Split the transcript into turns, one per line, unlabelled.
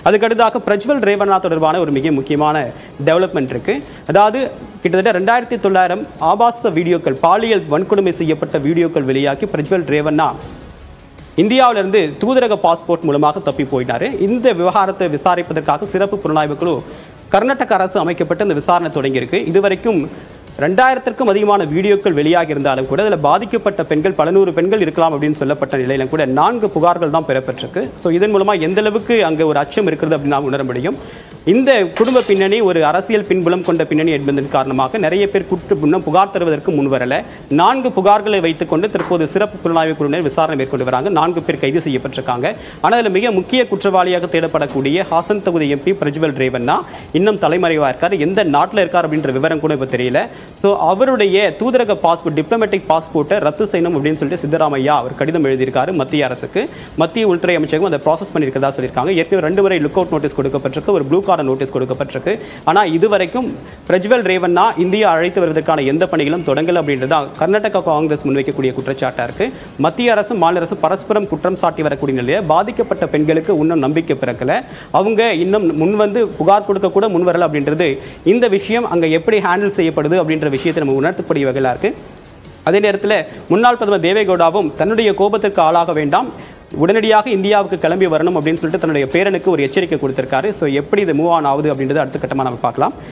அதுக்கடுத்தாக பிரஜ்வல் ரேவண்ணா தொடர்பான ஒரு மிக முக்கியமான டெவலப்மெண்ட் இருக்கு அதாவது கிட்டத்தட்ட ரெண்டாயிரத்தி தொள்ளாயிரம் ஆபாச வீடியோக்கள் பாலியல் வன்கொடுமை செய்யப்பட்ட வீடியோக்கள் வெளியாக்கி பிரஜ்வல் ரேவண்ணா இந்தியாவிலிருந்து தூதரக பாஸ்போர்ட் மூலமாக தப்பி போயிட்டாரு இந்த விவகாரத்தை விசாரிப்பதற்காக சிறப்பு புலனாய்வு குழு கர்நாடக அரசு அமைக்கப்பட்டு இந்த விசாரணை தொடங்கியிருக்கு இதுவரைக்கும் ரெண்டாயிரத்திற்கும் அதிகமான வீடியோக்கள் வெளியாகி இருந்தாலும் கூட அதில் பாதிக்கப்பட்ட பெண்கள் பல நூறு பெண்கள் இருக்கலாம் அப்படின்னு சொல்லப்பட்ட நிலையிலும் கூட நான்கு புகார்கள் தான் பெறப்பட்டிருக்கு ஸோ இதன் மூலமா எந்த அளவுக்கு அங்கே ஒரு அச்சம் இருக்கிறது அப்படின்னு நாம் உணர முடியும் இந்த குடும்ப பின்னணி ஒரு அரசியல் பின்புலம் கொண்ட பின்னணி என்பதன் காரணமாக நிறைய பேர் குற்ற இன்னும் புகார் தருவதற்கு முன்வரல நான்கு புகார்களை வைத்துக்கொண்டு தற்போது சிறப்பு புலனாய்வு குழுவினர் விசாரணை மேற்கொண்டு வராங்க நான்கு பேர் கைது செய்யப்பட்டிருக்காங்க ஆனால் அதில் மிக முக்கிய குற்றவாளியாக தேடப்படக்கூடிய ஹாசன் தொகுதி எம்பி பிரஜ்வல் ரேவண்ணா இன்னும் தலைமறைவாக இருக்கார் எந்த நாட்டில் இருக்கார் அப்படின்ற விவரம் கூட இப்போ தெரியல ஸோ அவருடைய தூதரக பாஸ்போர்ட் டிப்ளமேட்டிக் பாஸ்போர்ட்டை ரத்து செய்யணும் அப்படின்னு சொல்லிட்டு சித்தராமையா அவர் கடிதம் எழுதியிருக்காரு மத்திய அரசுக்கு மத்திய உள்துறை அமைச்சகம் அதை ப்ராசஸ் பண்ணியிருக்கதா சொல்லியிருக்காங்க ஏற்கனவே ரெண்டு முறை லுக் அவுட் நோட்டீஸ் கொடுக்கப்பட்டிருக்கு ஒரு ப்ளூ கார்டு நோட்டீஸ் கொடுக்கப்பட்டிருக்கு ஆனால் இதுவரைக்கும் பிரஜ்வல் ரேவண்ணா இந்தியா அழைத்து வருவதற்கான எந்த பணிகளும் தொடங்கல அப்படின்றது தான் கர்நாடகா காங்கிரஸ் முன்வைக்கக்கூடிய குற்றச்சாட்டா இருக்கு மத்திய அரசு மாநில அரசு பரஸ்பரம் குற்றம் சாட்டி வரக்கூடிய நிலையில் பாதிக்கப்பட்ட பெண்களுக்கு இன்னும் நம்பிக்கை பிறக்கல அவங்க இன்னும் முன் வந்து புகார் கொடுக்க கூட முன் வரல அப்படின்றது இந்த விஷயம் அங்க எப்படி ஹேண்டில் செய்யப்படுது அப்படின்ற விஷயத்தை நம்ம உணர்த்தக்கூடிய வகையில இருக்கு அதே நேரத்தில் முன்னாள் பிரதமர் தேவேகவுடாவும் தன்னுடைய கோபத்திற்கு ஆளாக வேண்டாம் உடனடியாக இந்தியாவுக்கு கிளம்பி வரணும் அப்படின்னு சொல்லிட்டு தன்னுடைய பேரனுக்கு ஒரு எச்சரிக்கை கொடுத்திருக்காரு ஸோ எப்படி இது மூவ் ஆன் ஆகுது அப்படின்றது அடுத்த கட்டமாக நம்ம பார்க்கலாம்